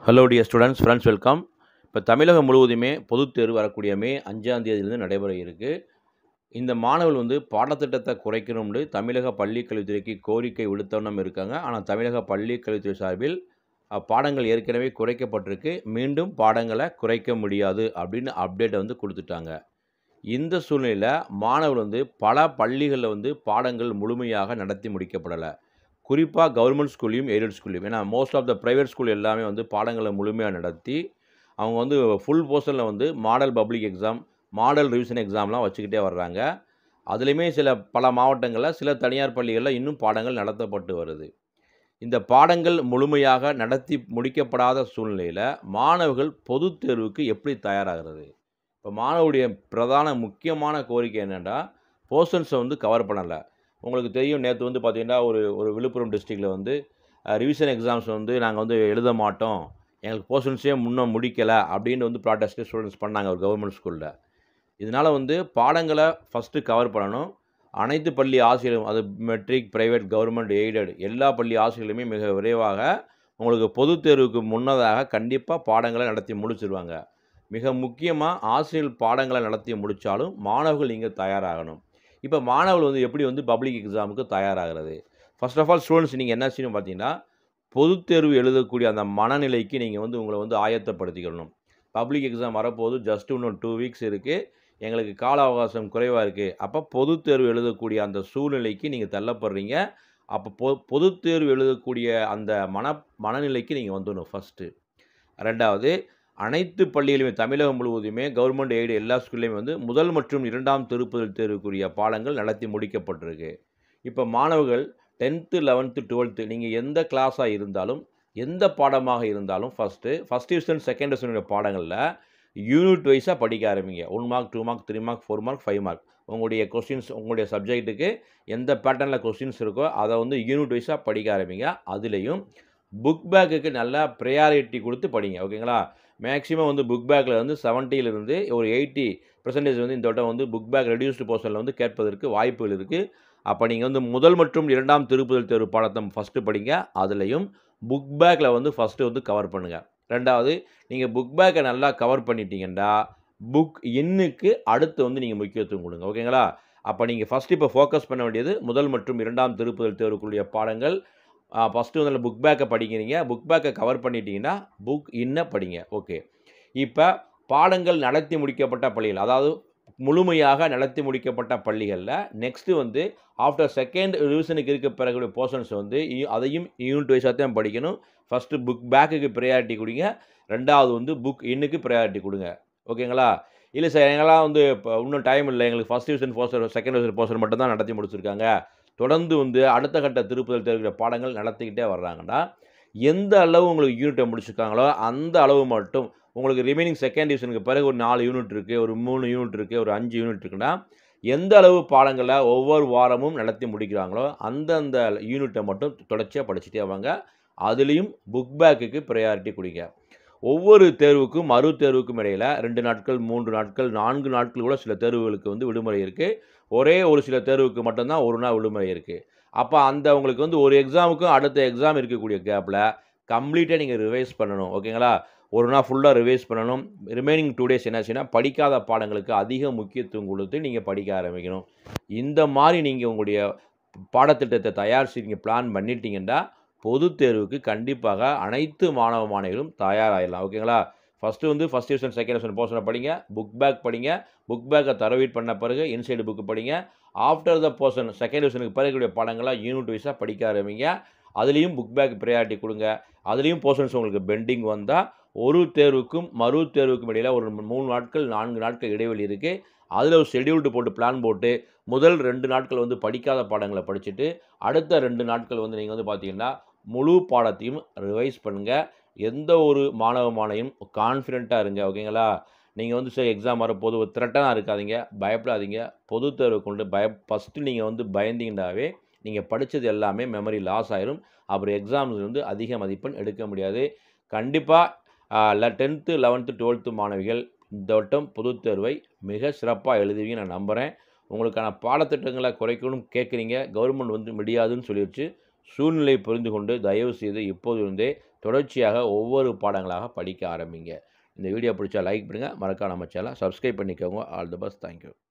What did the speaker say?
hello dear students friends welcome இப்போ தமிழகம் முழுவதுமே பொதுத் தேர்வு வரக்கூடிய மே அஞ்சாம் தேதியிலிருந்து நடைபெற இருக்குது இந்த மாணவர்கள் வந்து பாடத்திட்டத்தை குறைக்கணும்னு தமிழக பள்ளி கல்வித்துறைக்கு கோரிக்கை விடுத்தவண்ணம் இருக்காங்க ஆனால் தமிழக பள்ளி கல்வித்துறை சார்பில் அஹ், பாடங்கள் ஏற்கனவே குறைக்கப்பட்டிருக்கு மீண்டும் பாடங்களை குறைக்க முடியாது அப்படின்னு அப்டேட்டை வந்து கொடுத்துட்டாங்க இந்த சூழ்நிலையில் மாணவர்கள் வந்து பல பள்ளிகளில் வந்து பாடங்கள் முழுமையாக நடத்தி முடிக்கப்படலை குறிப்பாக கவர்மெண்ட் ஸ்கூல்லையும் எய்டட் ஸ்கூல்லையும் ஏன்னா most of the private school எல்லாமே வந்து பாடங்களை முழுமையாக நடத்தி அவங்க வந்து ஃபுல் போர்ஷனில் வந்து model public exam model revision எக்ஸாம்லாம் வச்சுக்கிட்டே வர்றாங்க அதுலேயுமே சில பல மாவட்டங்களில் சில தனியார் பள்ளிகளில் இன்னும் பாடங்கள் நடத்தப்பட்டு வருது இந்த பாடங்கள் முழுமையாக நடத்தி முடிக்கப்படாத சூழ்நிலையில் மாணவர்கள் பொதுத் தேர்வுக்கு எப்படி தயாராகிறது இப்போ மாணவருடைய பிரதான முக்கியமான கோரிக்கை என்னென்னா போர்ஷன்ஸை வந்து கவர் பண்ணலை உங்களுக்கு தெரியும் நேற்று வந்து பார்த்திங்கன்னா ஒரு ஒரு விழுப்புரம் டிஸ்ட்ரிக்டில் வந்து ரிவிஷன் எக்ஸாம்ஸ் வந்து நாங்கள் வந்து எழுத மாட்டோம் எங்களுக்கு போர்ஷன்ஸே முன்னும் முடிக்கலை அப்படின்னு வந்து ப்ராடஸ்ட்டு ஸ்டூடெண்ட்ஸ் பண்ணாங்க ஒரு கவர்மெண்ட் ஸ்கூலில் இதனால் வந்து பாடங்களை ஃபஸ்ட்டு கவர் பண்ணணும் அனைத்து பள்ளி ஆசிரியரும் அது மெட்ரிக் ப்ரைவேட் கவர்மெண்ட் எய்டட் எல்லா பள்ளி ஆசிரியர்களுமே மிக விரைவாக உங்களுக்கு பொதுத் தேர்வுக்கு முன்னதாக கண்டிப்பாக பாடங்களை நடத்தி முடிச்சிருவாங்க மிக முக்கியமாக ஆசிரியர்கள் பாடங்களை நடத்தி முடித்தாலும் மாணவர்கள் இங்கே தயாராகணும் இப்போ மாணவர்கள் வந்து எப்படி வந்து பப்ளிக் எக்ஸாமுக்கு தயாராகிறது ஃபர்ஸ்ட் ஆஃப் ஆல் ஸ்டூடெண்ட்ஸ் நீங்கள் என்ன செய்யணும் பார்த்தீங்கன்னா பொதுத் தேர்வு எழுதக்கூடிய அந்த மனநிலைக்கு நீங்கள் வந்து உங்களை வந்து ஆயத்தப்படுத்திக்கணும் பப்ளிக் எக்ஸாம் வரப்போது ஜஸ்ட் இன்னும் டூ வீக்ஸ் இருக்குது எங்களுக்கு கால அவகாசம் குறைவாக இருக்குது அப்போ பொதுத் தேர்வு எழுதக்கூடிய அந்த சூழ்நிலைக்கு நீங்கள் தள்ளப்படுறீங்க அப்போ பொ பொதுத் தேர்வு எழுதக்கூடிய அந்த மன மனநிலைக்கு நீங்கள் வந்துடணும் ஃபஸ்ட்டு ரெண்டாவது அனைத்து பள்ளிகளுமே தமிழகம் முழுவதுமே கவர்மெண்ட் எய்டு எல்லா ஸ்கூல்லையுமே வந்து முதல் மற்றும் இரண்டாம் திருப்புதல் தேர்வுக்குரிய பாடங்கள் நடத்தி முடிக்கப்பட்டிருக்கு இப்போ மாணவர்கள் டென்த்து லெவன்த்து டுவெல்த்து நீங்கள் எந்த கிளாஸாக இருந்தாலும் எந்த பாடமாக இருந்தாலும் ஃபஸ்ட்டு ஃபஸ்ட் டிவிஷன் செகண்ட் டிவிஷனுடைய பாடங்களில் யூனிட் வைஸாக படிக்க ஆரம்பிங்க one mark two mark three mark four mark five mark உங்களுடைய கொஸ்டின்ஸ் உங்களுடைய சப்ஜெக்ட்டுக்கு எந்த பேட்டர்னில் கொஸ்டின்ஸ் இருக்கோ அதை வந்து யூனிட் வைஸாக படிக்க ஆரம்பிங்க அதுலேயும் புக் பேக்குக்கு நல்லா ப்ரையாரிட்டி கொடுத்து படிங்க ஓகேங்களா மேக்ஸிமம் வந்து புக் பேக்கில் வந்து செவன்ட்டியிலிருந்து ஒரு எயிட்டி பர்சன்டேஜ் வந்து இந்த வட்டம் வந்து புக் பேக் ரெடியூஸ்டு போர்ஷனில் வந்து கேட்பதற்கு வாய்ப்புகள் இருக்குது அப்போ நீங்கள் வந்து முதல் மற்றும் இரண்டாம் திருப்புதல் தேர்வு பாடத்தை ஃபஸ்ட்டு படிங்க அதுலேயும் புக் பேக்கில் வந்து ஃபஸ்ட்டு வந்து கவர் பண்ணுங்கள் ரெண்டாவது நீங்கள் புக் பேக்கை நல்லா கவர் பண்ணிட்டீங்கன்னா புக் இன்னுக்கு அடுத்து வந்து நீங்கள் முக்கியத்துவம் கொடுங்க ஓகேங்களா அப்போ நீங்கள் ஃபஸ்ட்டு இப்போ ஃபோக்கஸ் பண்ண வேண்டியது முதல் மற்றும் இரண்டாம் திருப்புதல் தேர்வுக்குரிய பாடங்கள் ஃபஸ்ட்டு வந்து புக் பேக்கை படிக்கிறீங்க புக் பேக்கை கவர் பண்ணிட்டீங்கன்னா புக் இன்ன படிங்க ஓகே இப்போ பாடங்கள் நடத்தி முடிக்கப்பட்ட பள்ளிகள் அதாவது முழுமையாக நடத்தி முடிக்கப்பட்ட பள்ளிகளில் நெக்ஸ்ட்டு வந்து ஆஃப்டர் செகண்ட் ரிவிஷனுக்கு இருக்க பிறகு போர்ஷன்ஸ் வந்து இ- அதையும் யூனிட் வைஸாக தான் படிக்கணும் ஃபஸ்ட்டு புக் பேக்குக்கு ப்ரையாரிட்டி கொடுங்க ரெண்டாவது வந்து புக் இன்னுக்கு ப்ரையாரிட்டி கொடுங்க ஓகேங்களா இல்லை சார் எங்களாம் வந்து இப்போ இன்னும் டைம் இல்லை எங்களுக்கு first division portion second division portion மட்டும் தான் நடத்தி முடிச்சிருக்காங்க தொடர்ந்து வந்து அடுத்த கட்ட திருப்புதல் தேர்வுகிற பாடங்கள் நடத்திக்கிட்டே வர்றாங்கன்னா எந்த அளவு உங்களுக்கு யூனிட்டை முடிச்சிருக்காங்களோ அந்த அளவு மட்டும் உங்களுக்கு ரிமைனிங் செகண்ட் டிவிஷனுக்கு பிறகு ஒரு நாலு யூனிட் இருக்குது ஒரு மூணு யூனிட் இருக்குது ஒரு அஞ்சு யூனிட் இருக்குன்னா எந்த அளவு பாடங்களை ஒவ்வொரு வாரமும் நடத்தி முடிக்கிறாங்களோ அந்தந்த யூனிட்டை மட்டும் தொடர்ச்சியாக படிச்சுட்டே வாங்க அதுலேயும் புக் பேக்குக்கு ப்ரையாரிட்டி கொடுங்க ஒவ்வொரு தேர்வுக்கும் மறு தேர்வுக்கும் இடையில் ரெண்டு நாட்கள் மூன்று நாட்கள் நான்கு நாட்கள் கூட சில தேர்வுகளுக்கு வந்து விடுமுறை இருக்குது ஒரே ஒரு சில தேர்வுக்கு மட்டும்தான் ஒரு நாள் விடுமுறை இருக்குது அப்போ அந்த உங்களுக்கு வந்து ஒரு எக்ஸாமுக்கும் அடுத்த எக்ஸாம் இருக்கக்கூடிய கேப்பில் கம்ப்ளீட்டாக நீங்கள் ரிவைஸ் பண்ணணும் ஓகேங்களா ஒரு நாள் ஃபுல்லாக ரிவைஸ் பண்ணணும் ரிமைனிங் டூ டேஸ் என்னாச்சுன்னா படிக்காத பாடங்களுக்கு அதிக முக்கியத்துவம் கொடுத்து நீங்கள் படிக்க ஆரம்பிக்கணும் இந்த மாதிரி நீங்கள் உங்களுடைய பாடத்திட்டத்தை தயார் செய்ய நீங்கள் பிளான் பண்ணிட்டீங்கன்னா பொதுத் தேர்வுக்கு கண்டிப்பாக அனைத்து மாணவ மாணவிகளும் தயாராகிடலாம் ஓகேங்களா ஃபஸ்ட்டு வந்து ஃபஸ்ட் டிவிஷன் செகண்ட் டிவிஷன் போர்ஷனை படிங்க புக் பேக் படிங்க புக் பேக்கை தரவீட் பண்ண பிறகு இன்சைடு புக்கு படிங்க ஆஃப்டர் த போர்ஷன் செகண்ட் டிவிஷனுக்கு பிறகுடைய பாடங்களாக யூனிட் வைஸாக படிக்க ஆரம்பிங்க அதுலேயும் புக் பேக் ப்ரையாரிட்டி கொடுங்க அதுலேயும் போர்ஷன்ஸ் உங்களுக்கு பெண்டிங் வந்தால் ஒரு தேர்வுக்கும் மறு தேர்வுக்கும் இடையில் ஒரு மூணு நாட்கள் நான்கு நாட்கள் இடைவெளி இருக்குது அதில் ஒரு ஷெடியூல்டு போட்டு பிளான் போட்டு முதல் ரெண்டு நாட்கள் வந்து படிக்காத பாடங்களை படிச்சுட்டு அடுத்த ரெண்டு நாட்கள் வந்து நீங்கள் வந்து பார்த்தீங்கன்னா முழு பாடத்தையும் ரிவைஸ் பண்ணுங்கள் எந்த ஒரு மாணவ மாணவியும் கான்ஃபிடெண்ட்டாக இருங்க ஓகேங்களா நீங்கள் வந்து சரி எக்ஸாம் வரப்போது ஒரு த்ரெட்டனாக இருக்காதீங்க பயப்படாதீங்க பொது தேர்வு கொண்டு பய ஃபஸ்ட்டு நீங்கள் வந்து பயந்தீங்கன்னாவே நீங்கள் படித்தது எல்லாமே மெமரி லாஸ் ஆயிரும் அப்புறம் எக்ஸாம்ஸ் வந்து அதிக மதிப்பெண் எடுக்க முடியாது கண்டிப்பாக டென்த்து லெவன்த்து டுவெல்த்து மாணவிகள் இந்த வட்டம் பொதுத் தேர்வை மிக சிறப்பாக எழுதுவீங்க நான் நம்புகிறேன் உங்களுக்கான பாடத்திட்டங்களை குறைக்கணும் கேட்குறீங்க கவர்மெண்ட் வந்து முடியாதுன்னு சொல்லிடுச்சு சூழ்நிலை புரிந்து கொண்டு தயவு செய்து இப்போதிருந்தே தொடர்ச்சியாக ஒவ்வொரு பாடங்களாக படிக்க ஆரம்பிங்க இந்த வீடியோ பிடிச்சா லைக் பண்ணுங்கள் மறக்காம நம்ம சேனலை சப்ஸ்கிரைப் பண்ணிக்கோங்க ஆல் தி பெஸ்ட் தேங்க்யூ